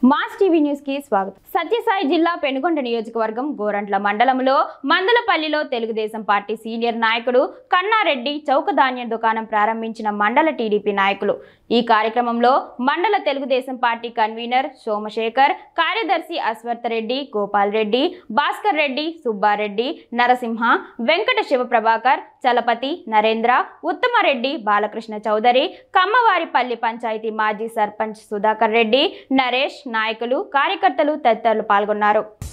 mass TV news కి స్వాగతం సత్యసాయి జిల్లా పెనుగొండ నియోజకవర్గం గోరంట్ల మండలంలో మందలపల్లిలో తెలుగుదేశం పార్టీ సీనియర్ నాయకుడు కన్నారెడ్డి చౌక ధాన్యం దుకాణం ప్రారంభించిన మండల టీడీపీ నాయకులు ఈ కార్యక్రమంలో మండల తెలుగుదేశం పార్టీ కన్వీనర్ సోమశేఖర్ కార్యదర్శి అశ్వర్త రెడ్డి గోపాల్ రెడ్డి భాస్కర్ రెడ్డి సుబ్బారెడ్డి నరసింహ వెంకట శివప్రభాకర్ చలపతి నరేంద్ర ఉత్తమరెడ్డి బాలకృష్ణ చౌదరి కమ్మవారిపల్లి పంచాయతీ మాజీ సర్పంచ్ సుధాకర్ రెడ్డి నరేష్ నాయకులు కార్యకర్తలు తదితరులు పాల్గొన్నారు